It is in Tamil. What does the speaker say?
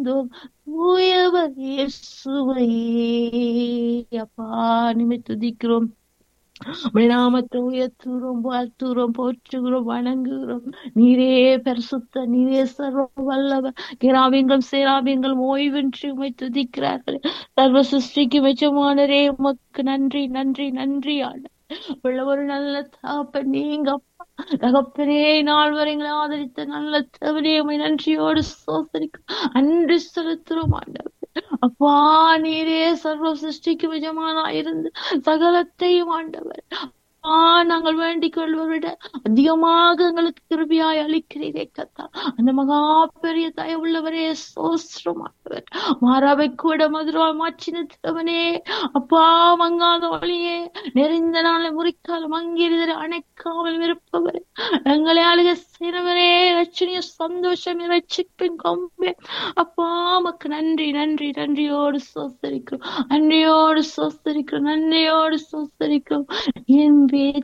தந்தோம் தூயவர் இயேசுவையே அப்பா நிமை துதிக்கிறோம் உம்முடைய நாமத்தை உயர்த்துகிறோம் வாழ்த்துகிறோம் போற்றுகிறோம் வணங்குகிறோம் நீரே பரிசுத்த நீரே சர்வ வல்லவர் கிராவியங்களும் சேராவியங்களும் ஓய்வின்றி உமை துதிக்கிறார்கள் சர்வ சிருஷ்டிக்கு மெச்சமானரே உமக்கு நன்றி நன்றி நன்றி ஆண்டு உள்ள ஒரு நல்ல தாப்ப நீங்க அப்பா தகப்பனே நாள் வரை எங்களை ஆதரித்த நல்ல தவறே உமை நன்றியோடு சோசரிக்கும் அன்று செலுத்துறோம் ஆண்டவர் அப்பா நீரே சர்வ சிருஷ்டிக்கு விஜமானா இருந்து சகலத்தையும் ஆண்டவர் ஆ நாங்கள் வேண்டிக் கொள்வதை விட அதிகமாக எங்களுக்கு கிருபியாய் அளிக்கிறீரே கத்தா அந்த மகா பெரிய தயவுள்ளவரே சோஸ்ரமானவர் மாறாவை கூட மதுரா மாற்றின திறவனே அப்பா மங்காத வழியே நெறிந்த நாளை முறிக்கால மங்கிருதல் அணைக்காமல் இருப்பவர் எங்களை அழுக செய்கிறவரே ரட்சணிய சந்தோஷம் ரட்சிப்பின் கொம்பே அப்பா மக்கு நன்றி நன்றி நன்றியோடு சோசரிக்கிறோம் நன்றியோடு சோசரிக்கிறோம் நன்றியோடு சோசரிக்கிறோம் என்